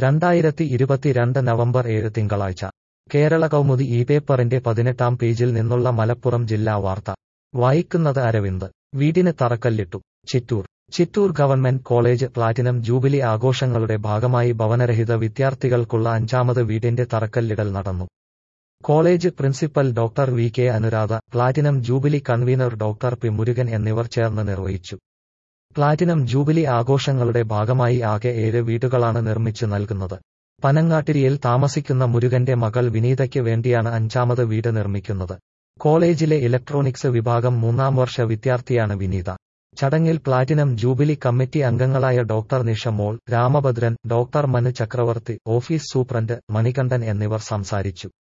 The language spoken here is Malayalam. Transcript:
രണ്ടായിരത്തി ഇരുപത്തിരണ്ട് നവംബർ ഏഴ് തിങ്കളാഴ്ച കേരള കൗമുദി ഈ പേപ്പറിന്റെ പതിനെട്ടാം പേജിൽ നിന്നുള്ള മലപ്പുറം ജില്ലാ വാർത്ത വായിക്കുന്നത് അരവിന്ദ് വീടിന് തറക്കല്ലിട്ടു Chittur Chittur government college platinum jubilee ആഘോഷങ്ങളുടെ ഭാഗമായി ഭവനരഹിത വിദ്യാർത്ഥികൾക്കുള്ള അഞ്ചാമത് വീടിന്റെ തറക്കല്ലിടൽ നടന്നു college principal doctor V K Anuradha platinum jubilee convener doctor P Murugan എന്നിവർ ചേർന്ന് നിർവഹിച്ചു പ്ലാറ്റിനം ജൂബിലി ആഘോഷങ്ങളുടെ ഭാഗമായി ആകെ ഏഴ് വീടുകളാണ് നിർമ്മിച്ചു നൽകുന്നത് പനങ്ങാട്ടിരിയിൽ താമസിക്കുന്ന മുരുകന്റെ മകൾ വിനീതയ്ക്ക് വേണ്ടിയാണ് അഞ്ചാമത് വീട് നിർമ്മിക്കുന്നത് കോളേജിലെ ഇലക്ട്രോണിക്സ് വിഭാഗം മൂന്നാം വർഷ വിദ്യാർത്ഥിയാണ് വിനീത ചടങ്ങിൽ പ്ലാറ്റിനം ജൂബിലി കമ്മിറ്റി അംഗങ്ങളായ doctor Nishamol Ramabhadran doctor Manu Chakravarthy office superintendent Manikandan എന്നിവർ സംസാരിച്ചു